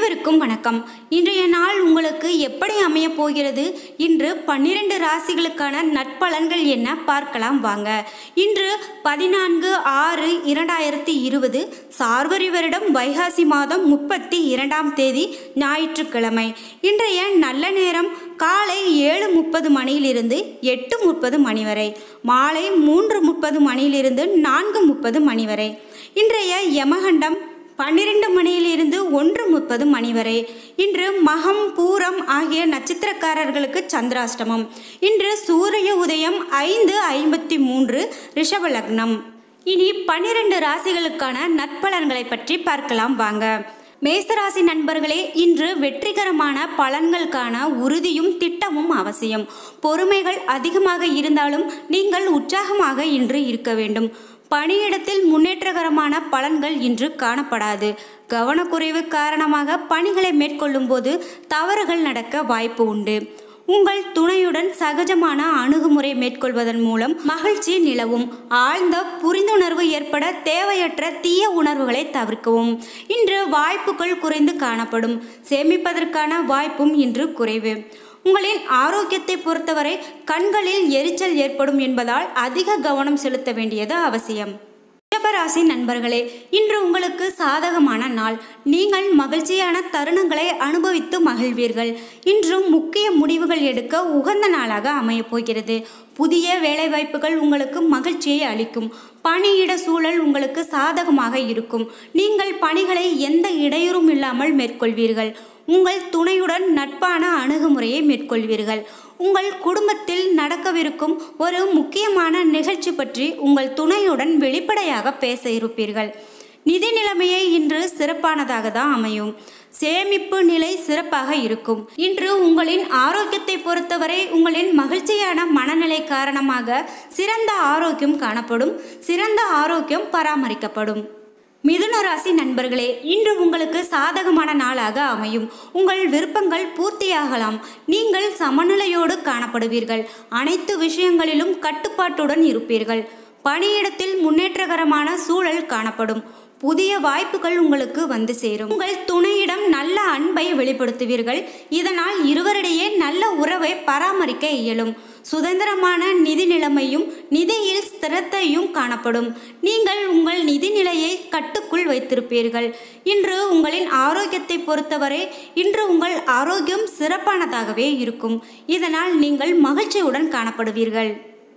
அனைவருக்கும் வணக்கம் இன்றைய நாள் உங்களுக்கு எப்படி அமையப் போகிறது இன்று பன்னிரண்டு ராசிகளுக்கான நட்பலன்கள் என்ன பார்க்கலாம் வாங்க இன்று பதினான்கு ஆறு இரண்டாயிரத்தி இருபது சார்வரி வருடம் வைகாசி மாதம் முப்பத்தி இரண்டாம் தேதி ஞாயிற்றுக்கிழமை இன்றைய நல்ல நேரம் காலை ஏழு முப்பது மணியிலிருந்து எட்டு முப்பது மணி வரை மாலை மூன்று முப்பது மணியிலிருந்து நான்கு முப்பது மணி வரை இன்றைய யமகண்டம் பன்னிரண்டு மணியிலிருந்து ஒன்று முப்பது மணி வரை இன்று மகம் பூரம் ஆகிய நட்சத்திரக்காரர்களுக்கு சந்திராஷ்டமம் இன்று சூரிய உதயம் ஐந்து ஐம்பத்தி மூன்று ரிஷப லக்னம் இனி பன்னிரண்டு ராசிகளுக்கான நற்பலன்களை பற்றி பார்க்கலாம் வாங்க மேசராசி நண்பர்களே இன்று வெற்றிகரமான பலன்களுக்கான உறுதியும் திட்டமும் அவசியம் பொறுமைகள் அதிகமாக இருந்தாலும் நீங்கள் உற்சாகமாக இன்று இருக்க வேண்டும் பணியிடத்தில் முன்னேற்றகரமான பலன்கள் இன்று காணப்படாது கவனக்குறைவு காரணமாக பணிகளை மேற்கொள்ளும் போது தவறுகள் நடக்க வாய்ப்பு உண்டு உங்கள் துணையுடன் சகஜமான அணுகுமுறை மேற்கொள்வதன் மூலம் மகிழ்ச்சி நிலவும் ஆழ்ந்த புரிந்துணர்வு ஏற்பட தேவையற்ற தீய உணர்வுகளை தவிர்க்கவும் இன்று வாய்ப்புகள் குறைந்து காணப்படும் சேமிப்பதற்கான வாய்ப்பும் இன்று குறைவு உங்களின் ஆரோக்கியத்தை பொறுத்தவரை கண்களில் எரிச்சல் ஏற்படும் என்பதால் அதிக கவனம் செலுத்த வேண்டியது அவசியம் ரிஷபராசி நண்பர்களே இன்று உங்களுக்கு சாதகமான நாள் நீங்கள் மகிழ்ச்சியான தருணங்களை அனுபவித்து மகிழ்வீர்கள் இன்றும் முக்கிய முடிவுகள் எடுக்க உகந்த நாளாக அமையப் போகிறது புதிய வேலைவாய்ப்புகள் உங்களுக்கு மகிழ்ச்சியை அளிக்கும் பணியிட சூழல் உங்களுக்கு சாதகமாக இருக்கும் நீங்கள் பணிகளை எந்த இடையூறும் இல்லாமல் மேற்கொள்வீர்கள் உங்கள் துணையுடன் நட்பான அணுகுமுறையை மேற்கொள்வீர்கள் உங்கள் குடும்பத்தில் நடக்கவிருக்கும் ஒரு முக்கியமான நிகழ்ச்சி பற்றி உங்கள் துணையுடன் வெளிப்படையாக பேச இருப்பீர்கள் நிதி நிலைமையை இன்று சிறப்பானதாக தான் அமையும் சேமிப்பு நிலை சிறப்பாக இருக்கும் இன்று உங்களின் ஆரோக்கியத்தை பொறுத்தவரை உங்களின் மகிழ்ச்சியான மனநிலை காரணமாக சிறந்த ஆரோக்கியம் காணப்படும் சிறந்த ஆரோக்கியம் பராமரிக்கப்படும் மிதுன ராசி நண்பர்களே இன்று உங்களுக்கு சாதகமான நாளாக அமையும் உங்கள் விருப்பங்கள் பூர்த்தியாகலாம் நீங்கள் சமநிலையோடு காணப்படுவீர்கள் அனைத்து விஷயங்களிலும் கட்டுப்பாட்டுடன் இருப்பீர்கள் பணியிடத்தில் முன்னேற்றகரமான சூழல் காணப்படும் புதிய வாய்ப்புகள் உங்களுக்கு வந்து சேரும் உங்கள் துணையிடம் நல்ல அன்பை வெளிப்படுத்துவீர்கள் இதனால் இருவரிடையே நல்ல உறவை பராமரிக்க இயலும் சுதந்திரமான நிதி நிலைமையும் நிதியில் ஸ்திரத்தையும் காணப்படும் நீங்கள் உங்கள் நிதி நிலையை கட்டுக்குள் வைத்திருப்பீர்கள் இன்று உங்களின் ஆரோக்கியத்தை பொறுத்தவரை இன்று உங்கள் ஆரோக்கியம் சிறப்பானதாகவே இருக்கும் இதனால் நீங்கள் மகிழ்ச்சியுடன் காணப்படுவீர்கள்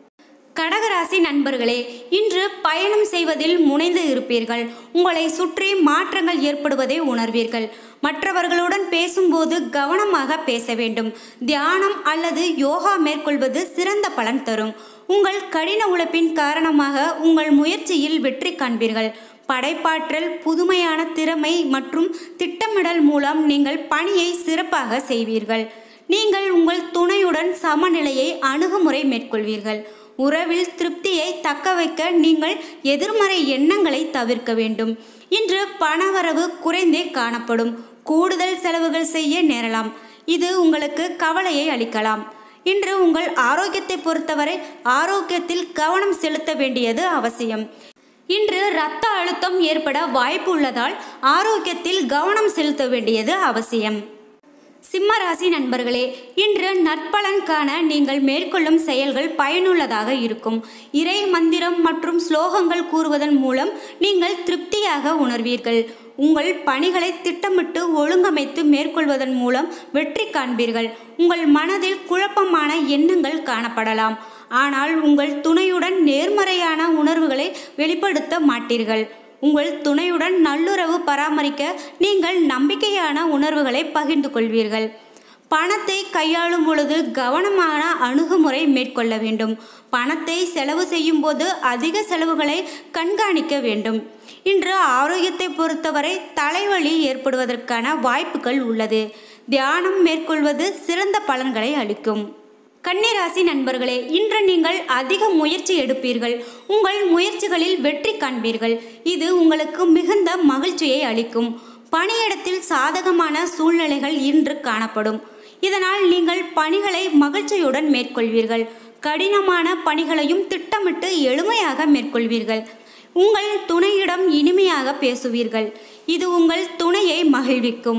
கடகராசி நண்பர்களே இன்று பயணம் செய்வதில் முனைந்து இருப்பீர்கள் உங்களை சுற்றி மாற்றங்கள் ஏற்படுவதை உணர்வீர்கள் மற்றவர்களுடன் பேசும்போது கவனமாக பேச வேண்டும் தியானம் அல்லது யோகா மேற்கொள்வது சிறந்த பலன் தரும் உங்கள் கடின உழைப்பின் காரணமாக உங்கள் முயற்சியில் வெற்றி காண்பீர்கள் படைப்பாற்றல் புதுமையான திறமை மற்றும் திட்டமிடல் மூலம் நீங்கள் பணியை சிறப்பாக செய்வீர்கள் நீங்கள் உங்கள் துணையுடன் சமநிலையை அணுகுமுறை மேற்கொள்வீர்கள் உறவில் திருப்தியை தக்க வைக்க நீங்கள் எதிர்மறை எண்ணங்களை தவிர்க்க வேண்டும் இன்று பணவரவு குறைந்தே காணப்படும் கூடுதல் செலவுகள் செய்ய நேரலாம் இது உங்களுக்கு கவலையை அளிக்கலாம் இன்று உங்கள் ஆரோக்கியத்தை பொறுத்தவரை ஆரோக்கியத்தில் கவனம் செலுத்த வேண்டியது அவசியம் இன்று இரத்த அழுத்தம் ஏற்பட வாய்ப்பு உள்ளதால் ஆரோக்கியத்தில் கவனம் செலுத்த வேண்டியது அவசியம் சிம்மராசி நண்பர்களே இன்று நற்பலன் காண நீங்கள் மேற்கொள்ளும் செயல்கள் பயனுள்ளதாக இருக்கும் இறை மந்திரம் மற்றும் ஸ்லோகங்கள் கூறுவதன் மூலம் நீங்கள் திருப்தியாக உணர்வீர்கள் உங்கள் பணிகளை திட்டமிட்டு ஒழுங்கமைத்து மேற்கொள்வதன் மூலம் வெற்றி காண்பீர்கள் உங்கள் மனதில் குழப்பமான எண்ணங்கள் காணப்படலாம் ஆனால் உங்கள் துணையுடன் நேர்மறையான உணர்வுகளை வெளிப்படுத்த மாட்டீர்கள் உங்கள் துணையுடன் நல்லுறவு பராமரிக்க நீங்கள் நம்பிக்கையான உணர்வுகளை பகிர்ந்து கொள்வீர்கள் பணத்தை கையாளும் பொழுது கவனமான அணுகுமுறை மேற்கொள்ள வேண்டும் பணத்தை செலவு செய்யும் போது அதிக செலவுகளை கண்காணிக்க வேண்டும் இன்று ஆரோக்கியத்தை பொறுத்தவரை தலைவலி ஏற்படுவதற்கான வாய்ப்புகள் உள்ளது தியானம் மேற்கொள்வது சிறந்த பலன்களை அளிக்கும் கன்னிராசி நண்பர்களே இன்று நீங்கள் அதிக முயற்சி எடுப்பீர்கள் உங்கள் முயற்சிகளில் வெற்றி காண்பீர்கள் இது உங்களுக்கு மிகுந்த மகிழ்ச்சியை அளிக்கும் பணியிடத்தில் சாதகமான சூழ்நிலைகள் இன்று காணப்படும் இதனால் நீங்கள் பணிகளை மகிழ்ச்சியுடன் மேற்கொள்வீர்கள் கடினமான பணிகளையும் திட்டமிட்டு எளிமையாக மேற்கொள்வீர்கள் உங்கள் துணையிடம் இனிமையாக பேசுவீர்கள் இது உங்கள் துணையை மகிழ்விக்கும்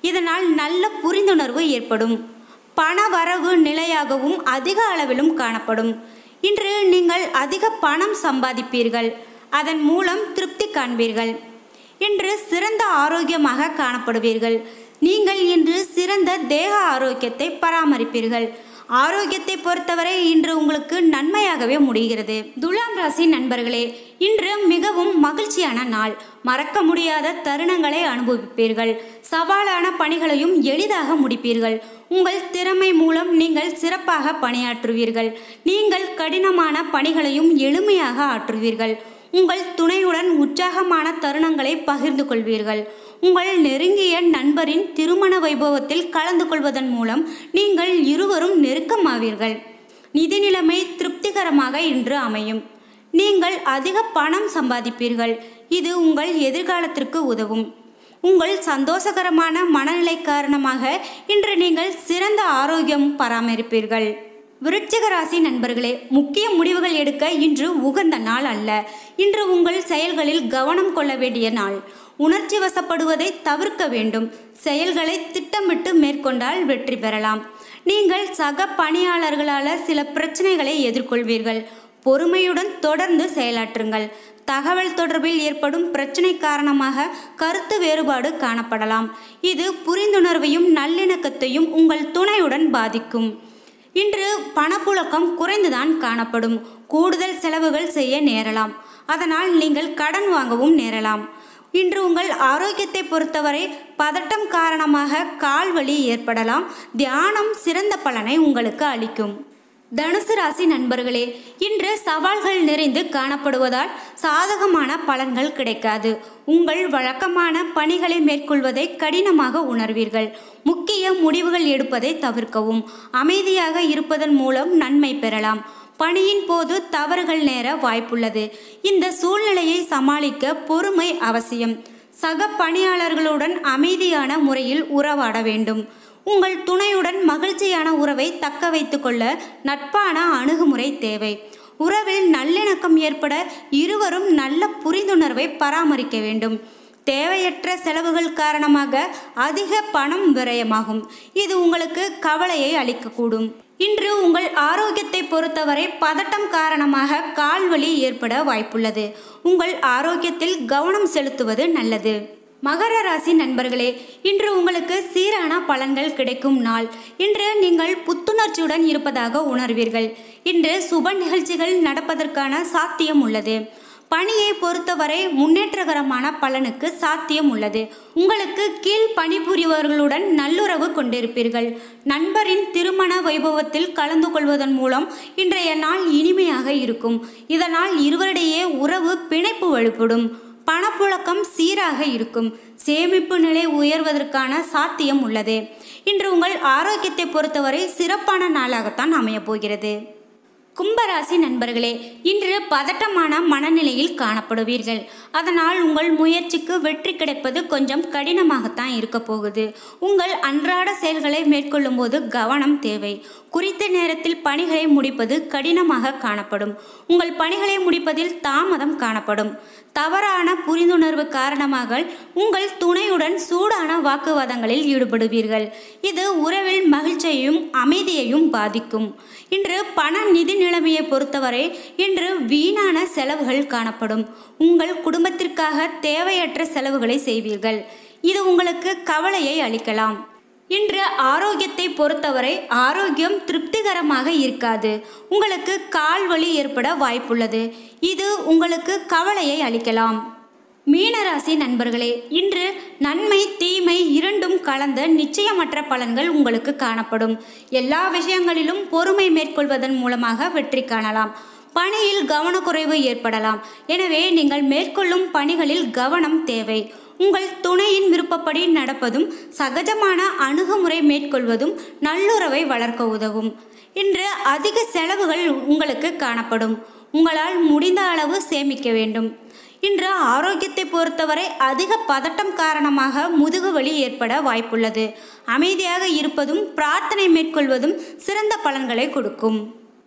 இதனால் நல்ல புரிந்துணர்வு ஏற்படும் பண வரவு நிலையாகவும் அதிக அளவிலும் காணப்படும் இன்று நீங்கள் அதிக பணம் சம்பாதிப்பீர்கள் அதன் மூலம் திருப்தி காண்பீர்கள் இன்று சிறந்த ஆரோக்கியமாக காணப்படுவீர்கள் நீங்கள் இன்று சிறந்த தேக ஆரோக்கியத்தை பராமரிப்பீர்கள் ஆரோக்கியத்தை பொறுத்தவரை இன்று உங்களுக்கு நன்மையாகவே முடிகிறது துலாம் ராசி நண்பர்களே இன்று மிகவும் மகிழ்ச்சியான நாள் மறக்க முடியாத தருணங்களை அனுபவிப்பீர்கள் சவாலான பணிகளையும் எளிதாக முடிப்பீர்கள் உங்கள் திறமை மூலம் நீங்கள் சிறப்பாக பணியாற்றுவீர்கள் நீங்கள் கடினமான பணிகளையும் எளிமையாக ஆற்றுவீர்கள் உங்கள் துணையுடன் உற்சாகமான தருணங்களை பகிர்ந்து கொள்வீர்கள் உங்கள் நெருங்கிய நண்பரின் திருமண வைபவத்தில் கலந்து கொள்வதன் மூலம் நீங்கள் இருவரும் நெருக்கமாவீர்கள் நிதி நிலைமை திருப்திகரமாக இன்று அமையும் நீங்கள் அதிக பணம் சம்பாதிப்பீர்கள் இது உங்கள் எதிர்காலத்திற்கு உதவும் உங்கள் சந்தோஷகரமான மனநிலை காரணமாக இன்று நீங்கள் சிறந்த ஆரோக்கியம் பராமரிப்பீர்கள் விருச்சிக ராசி நண்பர்களே முக்கிய முடிவுகள் எடுக்க இன்று உகந்த நாள் அல்ல இன்று உங்கள் செயல்களில் கவனம் கொள்ள வேண்டிய நாள் உணர்ச்சி வசப்படுவதை தவிர்க்க வேண்டும் செயல்களை திட்டமிட்டு மேற்கொண்டால் வெற்றி பெறலாம் நீங்கள் சக பணியாளர்களால் சில பிரச்சனைகளை எதிர்கொள்வீர்கள் பொறுமையுடன் தொடர்ந்து செயலாற்றுங்கள் தகவல் தொடர்பில் ஏற்படும் பிரச்சனை காரணமாக கருத்து வேறுபாடு காணப்படலாம் இது புரிந்துணர்வையும் நல்லிணக்கத்தையும் உங்கள் துணையுடன் பாதிக்கும் இன்று பணப்புழக்கம் குறைந்துதான் காணப்படும் கூடுதல் செலவுகள் செய்ய நேரலாம் அதனால் நீங்கள் கடன் வாங்கவும் நேரலாம் இன்று உங்கள் ஆரோக்கியத்தை பொறுத்தவரை பதட்டம் காரணமாக கால் வலி ஏற்படலாம் தியானம் சிறந்த பலனை உங்களுக்கு அளிக்கும் தனுசு ராசி நண்பர்களே இன்று சவால்கள் நிறைந்து காணப்படுவதால் சாதகமான பலன்கள் கிடைக்காது உங்கள் வழக்கமான பணிகளை மேற்கொள்வதை கடினமாக உணர்வீர்கள் முக்கிய முடிவுகள் எடுப்பதை தவிர்க்கவும் அமைதியாக இருப்பதன் மூலம் நன்மை பெறலாம் பணியின் போது தவறுகள் நேர வாய்ப்புள்ளது இந்த சூழ்நிலையை சமாளிக்க பொறுமை அவசியம் சக பணியாளர்களுடன் அமைதியான முறையில் உறவாட வேண்டும் உங்கள் துணையுடன் மகிழ்ச்சியான உறவை தக்க வைத்துக்கொள்ள நட்பான அணுகுமுறை தேவை உறவில் நல்லிணக்கம் ஏற்பட இருவரும் நல்ல புரிந்துணர்வை பராமரிக்க வேண்டும் தேவையற்ற செலவுகள் காரணமாக அதிக பணம் விரயமாகும் இது உங்களுக்கு கவலையை அளிக்கக்கூடும் இன்று உங்கள் ஆரோக்கியத்தை பொறுத்தவரை பதட்டம் காரணமாக கால்வலி ஏற்பட வாய்ப்புள்ளது உங்கள் ஆரோக்கியத்தில் கவனம் செலுத்துவது நல்லது மகர ராசி நண்பர்களே இன்று உங்களுக்கு சீரான பலன்கள் கிடைக்கும் நாள் இன்று நீங்கள் புத்துணர்ச்சியுடன் இருப்பதாக உணர்வீர்கள் இன்று சுப நிகழ்ச்சிகள் நடப்பதற்கான சாத்தியம் உள்ளது பணியை பொறுத்தவரை முன்னேற்றகரமான பலனுக்கு சாத்தியம் உள்ளது உங்களுக்கு கீழ் பணிபுரிபவர்களுடன் நல்லுறவு கொண்டிருப்பீர்கள் நண்பரின் திருமண வைபவத்தில் கலந்து கொள்வதன் மூலம் இன்றைய நாள் இனிமையாக இருக்கும் இதனால் இருவரிடையே உறவு பிணைப்பு வலுப்படும் பணப்புழக்கம் சீராக இருக்கும் சேமிப்பு நிலை உயர்வதற்கான சாத்தியம் உள்ளது இன்று உங்கள் ஆரோக்கியத்தை பொறுத்தவரை சிறப்பான நாளாகத்தான் அமையப் போகிறது கும்பராசி நண்பர்களே இன்று பதட்டமான மனநிலையில் காணப்படுவீர்கள் அதனால் உங்கள் முயற்சிக்கு வெற்றி கிடைப்பது கொஞ்சம் கடினமாகத்தான் இருக்க போகுது உங்கள் அன்றாட செயல்களை மேற்கொள்ளும் போது கவனம் தேவை குறித்த நேரத்தில் பணிகளை முடிப்பது கடினமாக காணப்படும் உங்கள் பணிகளை முடிப்பதில் தாமதம் காணப்படும் தவறான புரிந்துணர்வு காரணமாக உங்கள் துணையுடன் சூடான வாக்குவாதங்களில் ஈடுபடுவீர்கள் இது உறவில் மகிழ்ச்சியையும் அமைதியையும் பாதிக்கும் இன்று பண நிதி நிலைமையை பொறுத்தவரை இன்று வீணான செலவுகள் காணப்படும் உங்கள் குடும்பத்திற்காக தேவையற்ற செலவுகளை செய்வீர்கள் இது உங்களுக்கு கவலையை அளிக்கலாம் இன்று ஆரோக்கியத்தை பொறுத்தவரை ஆரோக்கியம் திருப்திகரமாக இருக்காது உங்களுக்கு கால் வலி ஏற்பட வாய்ப்புள்ளது இது உங்களுக்கு கவலையை அளிக்கலாம் மீனராசி நண்பர்களே இன்று நன்மை தீமை இரண்டும் கலந்த நிச்சயமற்ற பலன்கள் உங்களுக்கு காணப்படும் எல்லா விஷயங்களிலும் பொறுமை மேற்கொள்வதன் மூலமாக வெற்றி காணலாம் பணியில் கவனக்குறைவு ஏற்படலாம் எனவே நீங்கள் மேற்கொள்ளும் பணிகளில் கவனம் தேவை உங்கள் துணையின் விருப்பப்படி நடப்பதும் சகஜமான அணுகுமுறை மேற்கொள்வதும் நல்லுறவை வளர்க்க உதவும் இன்று அதிக செலவுகள் உங்களுக்கு காணப்படும் உங்களால் முடிந்த அளவு சேமிக்க வேண்டும் இன்று ஆரோக்கியத்தை பொறுத்தவரை அதிக பதட்டம் காரணமாக முதுகுவலி ஏற்பட வாய்ப்புள்ளது அமைதியாக இருப்பதும் பிரார்த்தனை மேற்கொள்வதும் சிறந்த பலன்களை கொடுக்கும்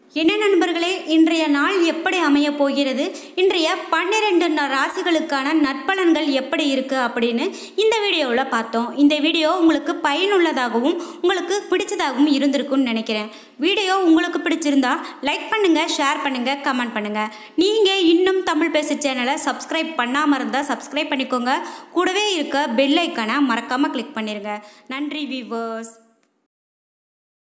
என்ன நண்பர்களே இன்றைய நாள் எப்படி அமைய போகிறது இன்றைய பன்னிரெண்டு ந- ராசிகளுக்கான நற்பலன்கள் எப்படி இருக்கு அப்படின்னு இந்த வீடியோவில் பார்த்தோம் இந்த வீடியோ உங்களுக்கு பயனுள்ளதாகவும் உங்களுக்கு பிடிச்சதாகவும் இருந்திருக்கும்னு நினைக்கிறேன் வீடியோ உங்களுக்கு பிடிச்சிருந்தா லைக் பண்ணுங்க ஷேர் பண்ணுங்க கமெண்ட் பண்ணுங்க நீங்க இன்னும் தமிழ் பேசு சேனலை சப்ஸ்கிரைப் பண்ணாம இருந்தா சப்ஸ்கிரைப் பண்ணிக்கோங்க கூடவே இருக்க பெல் ஐக்கானை மறக்காம கிளிக் பண்ணிருங்க நன்றி வியூவர்ஸ்